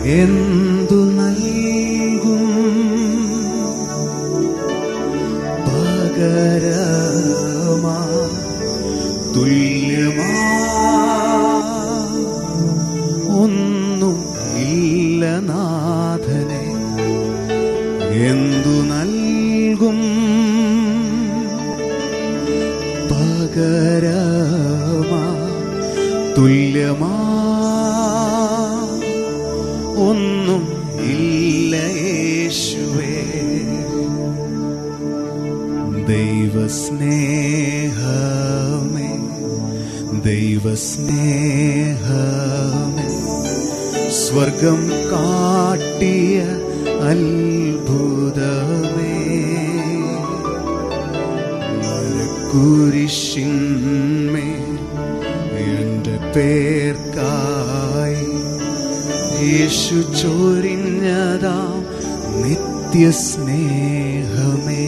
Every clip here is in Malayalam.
എന്തു നൽകും പകരമാ തുല്യമാ ഒന്നും ഇല്ല നാഥനെ എന്തു നൽകും പകരമാ തുല്യമാ ഒന്നും ഇല്ല യേശുവേ ദൈവസ്നേഹമേ ദൈവസ്നേഹമേ സ്വർഗം കാട്ടിയ അത്ഭുതമേ കുരിശിന്മേ എൻ്റെ പേർക്കായി യേശു ചൊരിഞ്ഞതാം നിത്യസ്നേഹമേ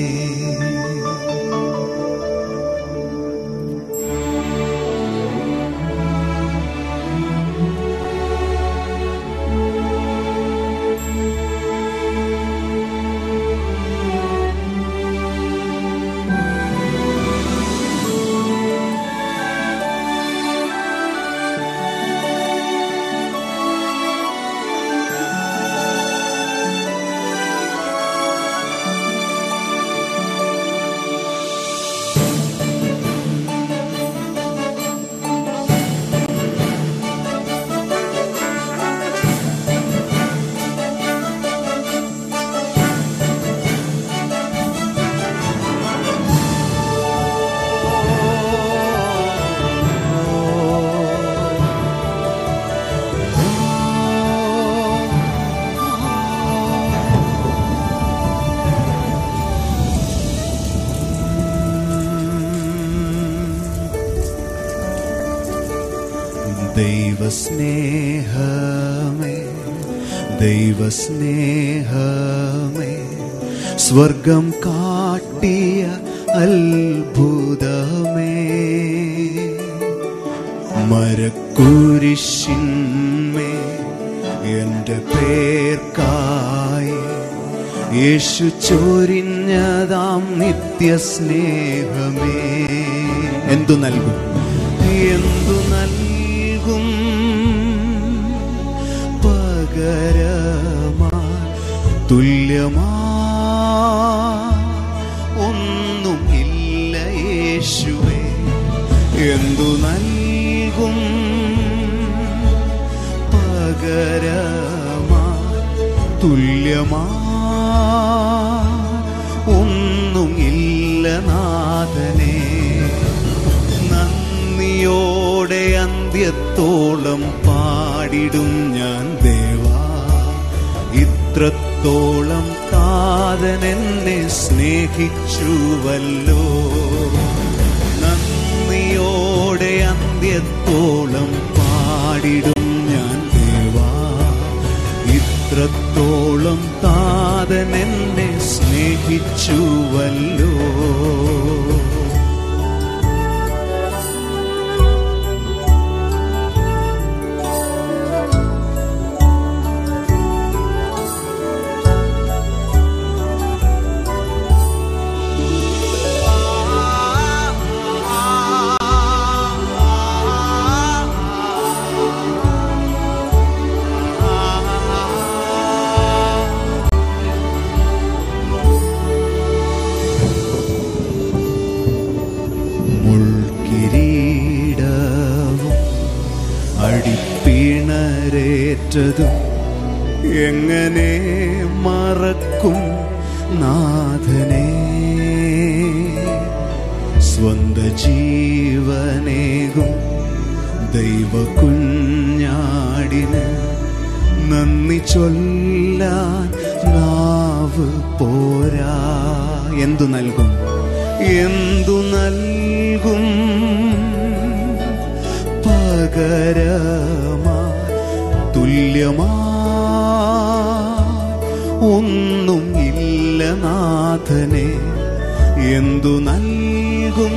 ദൈവസ്നേഹമേ ദൈവസ്നേഹമേ സ്വർഗം കാട്ടിയ അത്ഭുതമേ മരക്കുരിശിന്മേ എൻ്റെ പേർക്കായി യേശു ചൊരിഞ്ഞതാം നിത്യസ്നേഹമേ എന്തു നൽകും എന്തു നൽകും പകരമാ തുല്യമാ ഒന്നും ഇല്ല യേശുവേ എന്തു നൽകും പകരമാ തുല്യമാ ഒന്നും ഇല്ല നാഥനെ നന്ദിയോടെ അന്ത്യത്തോളം പാടിടും ഞാൻ ദേവാ ഇത്രത്തോളം താതൻ എന്നെ സ്നേഹിച്ചുവല്ലോ നന്ദിയോടെ അന്ത്യത്തോളം പാടിടും ഞാൻ ദേവാ ഇത്രത്തോളം താതൻ എന്നെ സ്നേഹിച്ചുവല്ലോ മുൾക്കിരീടവും അടിപ്പിണരേറ്റതും എങ്ങനെ മറക്കും നാഥനെ സ്വന്ത ജീവനേകും ദൈവ കുഞ്ഞാടിന് നന്ദി ചൊല്ലാൻ നാവ് പോരാ എന്തു നൽകും എന്തു നൽകും പകരമാ തുല്യമാ ഒന്നും ഇല്ല നാഥനെ എന്തു നൽകും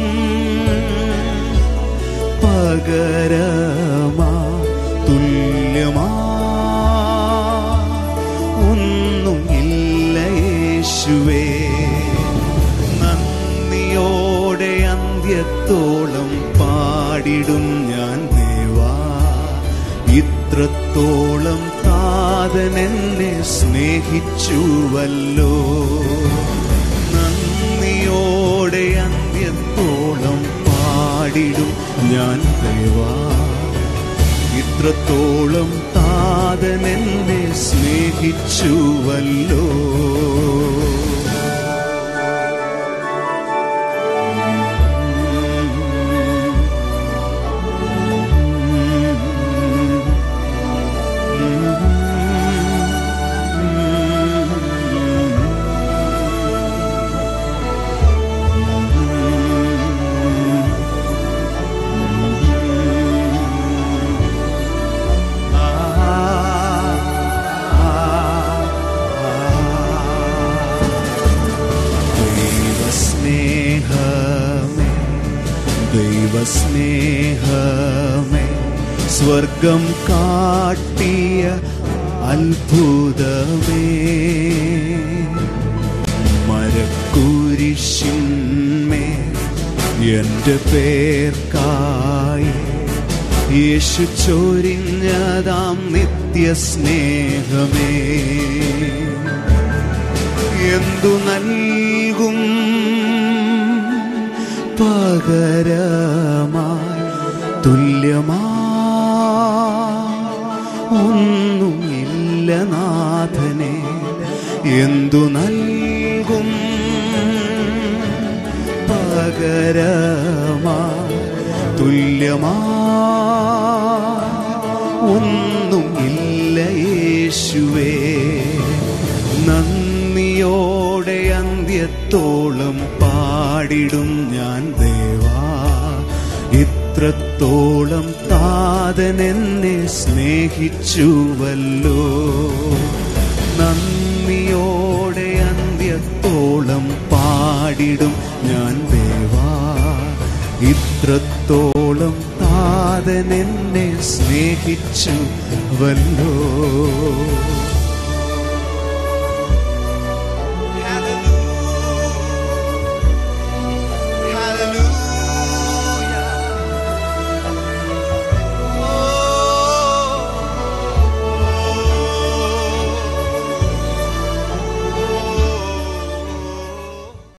പകരമാ തുല്യമാ താതൻ എന്നെ സ്നേഹിച്ചുവല്ലോ നന്ദിയോടെ അന്ത്യത്തോളം പാടിടും ഞാൻ ദേവാ ഇത്രത്തോളം താതൻ എന്നെ സ്നേഹിച്ചുവല്ലോ ദൈവസ്നേഹമേ ദൈവസ്നേഹമേ സ്വർഗം കാട്ടിയ അത്ഭുതമേ മരക്കുരിശിന്മേ എന്റെ പേർക്കായി യേശു ചൊരിഞ്ഞതാം നിത്യസ്നേഹമേ എന്തു നൽകും പകരമായി തുല്യമാ ഒന്നുമില്ല നാഥനെ എന്തു നൽകും പകരമായി തുല്യമാ ഒന്നുമില്ല യേശുവേ നന്ദിയോടെ അന്ത്യത്തോളം പാടിടും ഞാൻ ദേവാ ഇത്രത്തോളം താതൻ എന്നെ സ്നേഹിച്ചുവല്ലോ നന്ദിയോടെ അന്ത്യത്തോളം പാടിടും ഞാൻ ദേവാ ഇത്രത്തോളം താതൻ എന്നെ സ്നേഹിച്ചു വല്ലോ